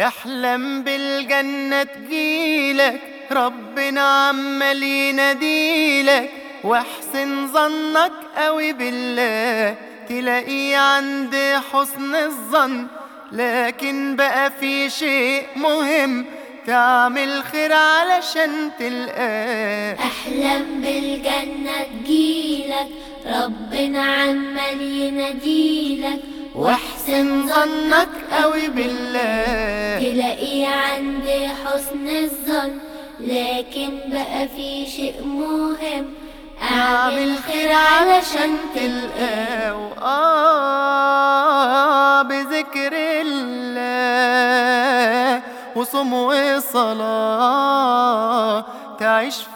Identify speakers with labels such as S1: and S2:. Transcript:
S1: احلم بالجنة تجيلك ربنا عمال يناديلك واحسن ظنك قوي بالله تلاقيه عند حسن الظن لكن بقى في شيء مهم تعمل خير علشان تلقاه
S2: احلم بالجنة تجيلك ربنا عمال يناديلك
S1: واحسن ظنك قوي بالله
S2: تلاقيه عند حسن الظن لكن بقى في شيء مهم
S1: اعمل خير علشان تلقاه آه بذكر الله وصوم وصلاة تعيش